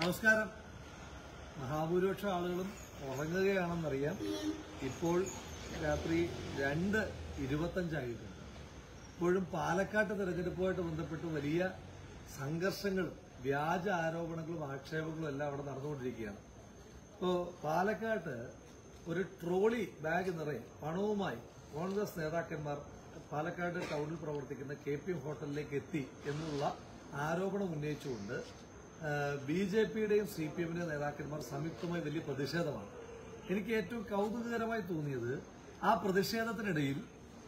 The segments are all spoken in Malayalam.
നമസ്കാരം മഹാഭൂരിപക്ഷം ആളുകളും ഉറങ്ങുകയാണെന്നറിയാം ഇപ്പോൾ രാത്രി രണ്ട് ഇരുപത്തഞ്ചായിട്ടുണ്ട് ഇപ്പോഴും പാലക്കാട്ട് തെരഞ്ഞെടുപ്പുമായിട്ട് ബന്ധപ്പെട്ട് വലിയ സംഘർഷങ്ങളും വ്യാജ ആരോപണങ്ങളും ആക്ഷേപങ്ങളും എല്ലാം അവിടെ നടന്നുകൊണ്ടിരിക്കുകയാണ് ഇപ്പോൾ പാലക്കാട്ട് ഒരു ട്രോളി ബാഗ് നിറയെ പണവുമായി കോൺഗ്രസ് നേതാക്കന്മാർ പാലക്കാട് ടൗണിൽ പ്രവർത്തിക്കുന്ന കെ പി എം ഹോട്ടലിലേക്ക് എത്തി എന്നുള്ള ആരോപണം ഉന്നയിച്ചുകൊണ്ട് ബി ജെ പിയുടെയും സി പി എമ്മിന്റെയും നേതാക്കന്മാർ സംയുക്തമായി വലിയ പ്രതിഷേധമാണ് എനിക്ക് ഏറ്റവും കൗതുകകരമായി തോന്നിയത് ആ പ്രതിഷേധത്തിനിടയിൽ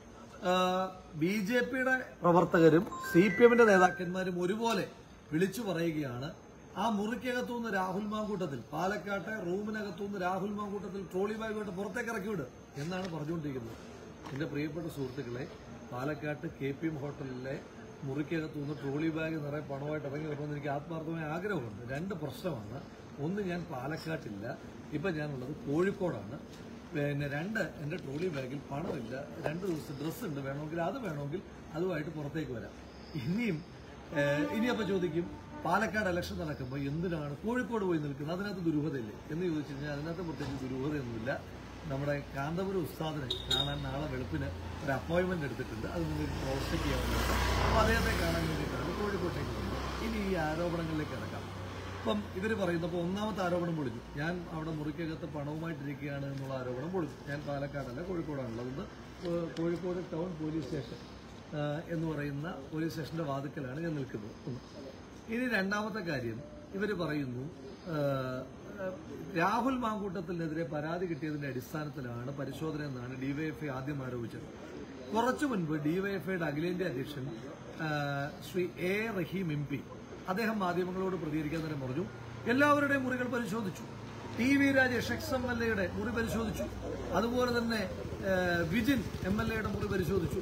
ബി ജെ പിയുടെ പ്രവർത്തകരും സി പി എമ്മിന്റെ നേതാക്കന്മാരും ഒരുപോലെ വിളിച്ചു പറയുകയാണ് ആ മുറിക്കകത്തുനിന്ന് രാഹുൽ മാങ്കൂട്ടത്തിൽ പാലക്കാട്ടെ റൂമിനകത്തുനിന്ന് രാഹുൽ മാങ്കൂട്ടത്തിൽ ട്രോളി ബാഗുമായിട്ട് പുറത്തേക്ക് ഇറക്കി വിട് എന്നാണ് പറഞ്ഞുകൊണ്ടിരിക്കുന്നത് എന്റെ പ്രിയപ്പെട്ട സുഹൃത്തുക്കളെ പാലക്കാട്ട് കെ പി എം ഹോട്ടലിലെ മുറിക്കകത്തുനിന്ന് ട്രോളി ബാഗ് നിറയെ പണമായിട്ട് ഇറങ്ങി വരണമെന്ന് എനിക്ക് ആത്മാർത്ഥമായ ആഗ്രഹമുണ്ട് രണ്ട് പ്രശ്നമാണ് ഒന്ന് ഞാൻ പാലക്കാട്ടില്ല ഇപ്പൊ ഞാനുള്ളത് കോഴിക്കോടാണ് പിന്നെ രണ്ട് എൻ്റെ ട്രോളി ബാഗിൽ പണമില്ല രണ്ട് ദിവസം ഡ്രസ്സ് ഉണ്ട് വേണമെങ്കിൽ അത് വേണമെങ്കിൽ അതുമായിട്ട് പുറത്തേക്ക് വരാം ഇനിയും ഏഹ്, ഇനിയപ്പോൾ ചോദിക്കും പാലക്കാട് ഇലക്ഷൻ നടക്കുമ്പോൾ എന്തിനാണ് കോഴിക്കോട് പോയി നിൽക്കുന്നത് അതിനകത്ത് ദുരൂഹതയില്ലേ എന്ന് ചോദിച്ചു കഴിഞ്ഞാൽ അതിനകത്ത് പ്രത്യേകിച്ച് ദുരൂഹതയൊന്നുമില്ല നമ്മുടെ കാന്തപുരം ഉസ്താദിനെ കാണാൻ നാളെ വെളുപ്പിന് ഒരു അപ്പോയിന്റ്മെന്റ് എടുത്തിട്ടുണ്ട് അത് നിങ്ങൾക്ക് ക്രോസ് ചെക്ക് ചെയ്യാവുന്നതാണ് അപ്പോൾ അദ്ദേഹത്തെ കാണാൻ വേണ്ടിയിട്ടാണ് കോഴിക്കോട്ടേക്ക് വന്നത് ഇനി ഈ ആരോപണങ്ങളിലേക്ക് കിടക്കാം ഇപ്പം ഇവർ പറയുന്നപ്പോൾ ഒന്നാമത്തെ ആരോപണം പൊളിഞ്ഞു ഞാൻ അവിടെ മുറിക്കകത്ത് പണവുമായിട്ടിരിക്കുകയാണ് എന്നുള്ള ആരോപണം പൊളിഞ്ഞു ഞാൻ പാലക്കാടല്ല കോഴിക്കോടാണുള്ളത് ഒന്ന് കോ- കോഴിക്കോട് ടൗൺ പോലീസ് സ്റ്റേഷൻ ആ, എന്ന് പറയുന്ന പോലീസ് സ്റ്റേഷന്റെ വാതിക്കലാണ് ഞാൻ നിൽക്കുന്നത് ഒന്ന് ഇനി രണ്ടാമത്തെ കാര്യം ഇവർ പറയുന്നു ആ, ആ, രാഹുൽ മാങ്കൂട്ടത്തിനെതിരെ പരാതി കിട്ടിയതിന്റെ അടിസ്ഥാനത്തിലാണ് പരിശോധന എന്നാണ് ഡിവൈഎഫ്ഐ ആദ്യം ആരോപിച്ചത് കുറച്ചു മുൻപ് ഡിവൈഎഫ്ഐയുടെ അഖിലേന്ത്യാ അധ്യക്ഷൻ ആ, Shri A Rahim M P അദ്ദേഹം മാധ്യമങ്ങളോട് പ്രതികരിക്കാൻ തന്നെ പറഞ്ഞു എല്ലാവരുടെയും മുറികൾ പരിശോധിച്ചു T V Rajesh ex M L എയുടെ മുറി പരിശോധിച്ചു അതുപോലെ തന്നെ ആ, വിജിൻ എം എൽ എയുടെ മുറി പരിശോധിച്ചു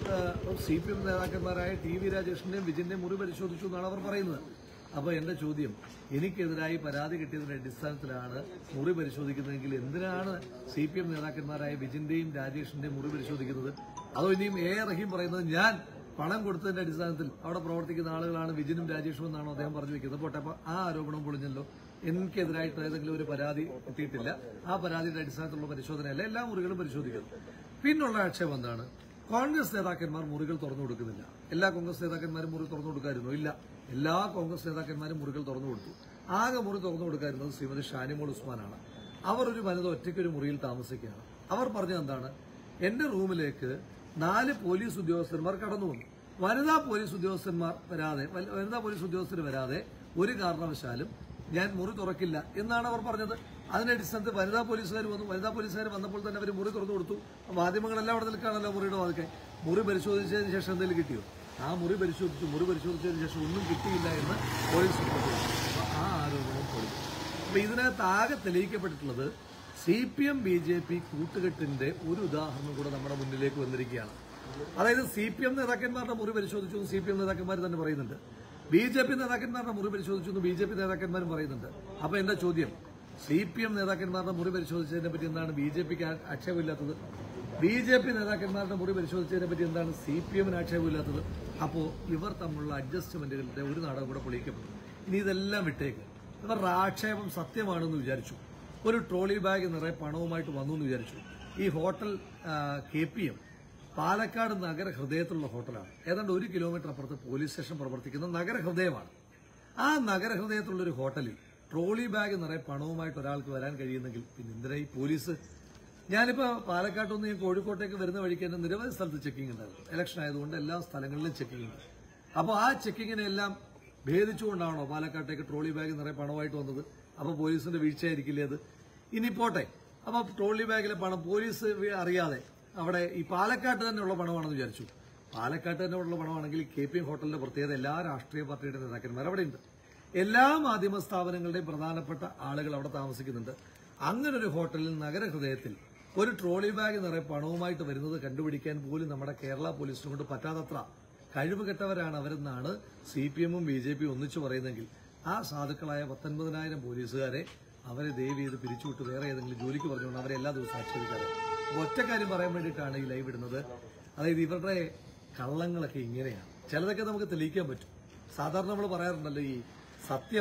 സി പി എം നേതാക്കന്മാരായ ടി വി രാജേഷിന്റെയും വിജിന്റെയും മുറി പരിശോധിച്ചു എന്നാണ് അവർ പറയുന്നത് അപ്പൊ എന്റെ ചോദ്യം എനിക്കെതിരായി പരാതി കിട്ടിയതിന്റെ അടിസ്ഥാനത്തിലാണ് മുറി പരിശോധിക്കുന്നതെങ്കിൽ എന്തിനാണ് സി പി എം നേതാക്കന്മാരായ വിജിന്റെയും രാജേഷിന്റെയും മുറി പരിശോധിക്കുന്നത് അതോ ഇനിയും എ റഹീം പറയുന്നത് ഞാൻ പണം കൊടുത്തതിന്റെ അടിസ്ഥാനത്തിൽ അവിടെ പ്രവർത്തിക്കുന്ന ആളുകളാണ് വിജിനും രാജേഷും എന്നാണോ അദ്ദേഹം പറഞ്ഞു വെക്കുന്നത് പോട്ടെ അപ്പൊ ആ ആരോപണം പൊളിഞ്ഞല്ലോ എനിക്കെതിരായിട്ട് ഏതെങ്കിലും ഒരു പരാതി എത്തിയിട്ടില്ല ആ പരാതിയുടെ അടിസ്ഥാനത്തിലുള്ള പരിശോധനയല്ല എല്ലാ മുറികളും പരിശോധിക്കുന്നു പിന്നുള്ള ആക്ഷേപം എന്താണ് കോൺഗ്രസ് നേതാക്കന്മാർ മുറികൾ തുറന്നു കൊടുക്കുന്നില്ല എല്ലാ കോൺഗ്രസ് നേതാക്കന്മാരും മുറി തുറന്നു കൊടുക്കായിരുന്നു ഇല്ല എല്ലാ കോൺഗ്രസ് നേതാക്കന്മാരും മുറികൾ തുറന്നു കൊടുത്തു ആകെ മുറി തുറന്നു കൊടുക്കായിരുന്നത് ശ്രീമതി ഷാനിമോൾ ഉസ്മാനാണ് അവർ ഒരു വനിത ഒറ്റയ്ക്കൊരു മുറിയിൽ താമസിക്കുകയാണ് അവർ പറഞ്ഞത് എന്താണ് എന്റെ റൂമിലേക്ക് നാല് പോലീസ് ഉദ്യോഗസ്ഥന്മാർ കടന്നു വന്നു വനിതാ പോലീസ് ഉദ്യോഗസ്ഥന്മാർ വരാതെ വൽ- വനിതാ പോലീസ് ഉദ്യോഗസ്ഥർ വരാതെ ഒരു കാരണവശാലും ഞാൻ മുറി തുറക്കില്ല എന്നാണ് അവർ പറഞ്ഞത് അതിന്റെ അടിസ്ഥാനത്തിൽ വനിതാ പോലീസുകാർ വന്നു വനിതാ പോലീസുകാർ വന്നപ്പോൾ തന്നെ അവർ മുറി തുറന്നു കൊടുത്തു മാധ്യമങ്ങളെല്ലാം അവിടെ നിൽക്കുകയാണല്ലോ മുറിയുടെ വാതിക്കെ മുറി പരിശോധിച്ചതിന് ശേഷം എന്തെങ്കിലും കിട്ടിയോ ആ മുറി പരിശോധിച്ചു മുറി പരിശോധിച്ചതിന് ശേഷം ഒന്നും കിട്ടിയില്ല എന്ന് പോലീസ് റിപ്പോർട്ട് ചെയ്തു അപ്പൊ ആ ആരോപണം പൊളിഞ്ഞു അപ്പൊ ഇതിനകത്ത് ആകെ തെളിയിക്കപ്പെട്ടിട്ടുള്ളത് C P M B J P കൂട്ടുകെട്ടിന്റെ ഒരു ഉദാഹരണം കൂടെ നമ്മുടെ മുന്നിലേക്ക് വന്നിരിക്കുകയാണ് അതായത് സി പി എം നേതാക്കന്മാരുടെ മുറി പരിശോധിച്ചു എന്ന് സി പി എം നേതാക്കന്മാർ തന്നെ പറയുന്നുണ്ട് ബി ജെ പി നേതാക്കന്മാരുടെ മുറി പരിശോധിച്ചു എന്ന് ബി ജെ പി നേതാക്കന്മാരും പറയുന്നുണ്ട് അപ്പൊ എന്റെ ചോദ്യം സി പി എം നേതാക്കന്മാരുടെ മുറി പരിശോധിച്ചതിനെ പറ്റി എന്താണ് ബി ജെ പിക്ക് ആക്ഷേപമില്ലാത്തത് ബി ജെ പി നേതാക്കന്മാരുടെ മുറി പരിശോധിച്ചതിനെ പറ്റി എന്താണ് സി പി എമ്മിന് ആക്ഷേപമില്ലാത്തത് അപ്പോ ഇവർ തമ്മിലുള്ള അഡ്ജസ്റ്റ്മെന്റുകളുടെ ഒരു നാടകം കൂടെ പൊളിക്കപ്പെട്ടു ഇനി ഇതെല്ലാം വിട്ടേക്ക് ഇവരുടെ ആക്ഷേപം സത്യമാണെന്ന് വിചാരിച്ചു ഒരു ട്രോളി ബാഗ് നിറയെ പണവുമായിട്ട് വന്നു എന്ന് വിചാരിച്ചു ഈ hotel K P M Palakkad നഗരഹൃദയത്തിലുള്ള ഹോട്ടലാണ് ഏതാണ്ട് ഒരു കിലോമീറ്റർ അപ്പുറത്ത് പോലീസ് സ്റ്റേഷൻ പ്രവർത്തിക്കുന്ന നഗരഹൃദയമാണ് ആ നഗരഹൃദയത്തിലുള്ള ഒരു ഹോട്ടലിൽ ട്രോളി ബാഗ് നിറയെ പണവുമായിട്ട് ഒരാൾക്ക് വരാൻ കഴിയുന്നെങ്കിൽ പിന്നെ എന്തിനാ ഈ പോലീസ് ഞാനിപ്പോ പാലക്കാട്ട് നിന്ന് ഞാൻ കോഴിക്കോട്ടേക്ക് വരുന്ന വഴിക്ക് തന്നെ നിരവധി സ്ഥലത്ത് ചെക്കിംഗ് ഉണ്ടായിരുന്നു ഇലക്ഷൻ ആയതുകൊണ്ട് എല്ലാ സ്ഥലങ്ങളിലും ചെക്കിംഗ് ഉണ്ട് അപ്പോൾ ആ ചെക്കിങ്ങിനെല്ലാം ഭേദിച്ചുകൊണ്ടാണോ പാലക്കാട്ടേക്ക് ട്രോളി ബാഗ് നിറയെ പണമായിട്ട് വന്നത് അപ്പൊ പോലീസിന്റെ വീഴ്ചയായിരിക്കില്ലേ അത് ഇനി പോട്ടെ അപ്പൊ ട്രോളി ബാഗിലെ പണം പോലീസ് വി- അറിയാതെ അവിടെ ഈ പാലക്കാട്ട് തന്നെയുള്ള പണമാണെന്ന് വിചാരിച്ചു പാലക്കാട്ട് തന്നെ ഉള്ള പണമാണെങ്കിൽ കെ പി എം ഹോട്ടലിന്റെ പ്രത്യേകത എല്ലാ രാഷ്ട്രീയ പാർട്ടിയുടെ നേതാക്കന്മാർ അവിടെ ഉണ്ട് എല്ലാ മാധ്യമ സ്ഥാപനങ്ങളുടെയും പ്രധാനപ്പെട്ട ആളുകൾ അവിടെ താമസിക്കുന്നുണ്ട് അങ്ങനെ ഒരു ഹോട്ടലിൽ നഗരഹൃദയത്തിൽ ഒരു ട്രോളി ബാഗ് നിറയെ പണവുമായിട്ട് വരുന്നത് കണ്ടുപിടിക്കാൻ പോലും നമ്മുടെ കേരള പോലീസിനെ കൊണ്ട് പറ്റാത്തത്ര കഴിവുകെട്ടവരാണ് അവരെന്നാണ് സി പി എമ്മും ബി ജെ പിയും ഒന്നിച്ചു പറയുന്നെങ്കിൽ ആ സാധുക്കളായ പത്തൊൻപതിനായിരം പോലീസുകാരെ അവരെ ദയവ് ചെയ്ത് പിരിച്ചുവിട്ട് വേറെ ഏതെങ്കിലും ജോലിക്ക് പറഞ്ഞുകൊണ്ട് അവരെ എല്ലാ ദിവസവും ആക്ഷേപിക്കാതെ ഒറ്റ കാര്യം പറയാൻ വേണ്ടിയിട്ടാണ് ഈ ലൈവ് ഇടുന്നത് അതായത് ഇവരുടെ കള്ളങ്ങളൊക്കെ ഇങ്ങനെയാണ് ചിലതൊക്കെ നമുക്ക് തെളിയിക്കാൻ പറ്റും സാധാരണ നമ്മൾ പറയാറുണ്ടല്ലോ ഈ സത്യം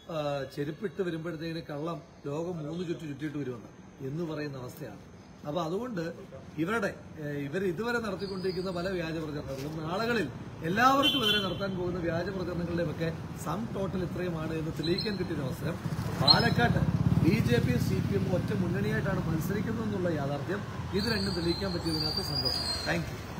ആ, ചെരുപ്പിട്ട് വരുമ്പോഴത്തേക്കിന് കള്ളം ലോകം മൂന്ന് ചുറ്റു ചുറ്റിയിട്ട് വരുമെന്ന് എന്ന് പറയുന്ന അവസ്ഥയാണ് അപ്പൊ അതുകൊണ്ട് ഇവരുടെ ഏഹ്, ഇവർ ഇതുവരെ നടത്തിക്കൊണ്ടിരിക്കുന്ന പല വ്യാജ പ്രചരണങ്ങളും നാളുകളിൽ എല്ലാവർക്കും എതിരെ നടത്താൻ പോകുന്ന വ്യാജ പ്രചരണങ്ങളുടെയും ഒക്കെ സം ടോട്ടൽ ഇത്രയുമാണ് എന്ന് തെളിയിക്കാൻ കിട്ടിയ അവസരം പാലക്കാട്ട് B J P C P M ഒറ്റ മുന്നണിയായിട്ടാണ് മത്സരിക്കുന്നതെന്നുള്ള യാഥാർത്ഥ്യം ഇത് രണ്ടും തെളിയിക്കാൻ പറ്റിയതിനകത്ത് സന്തോഷം താങ്ക് യു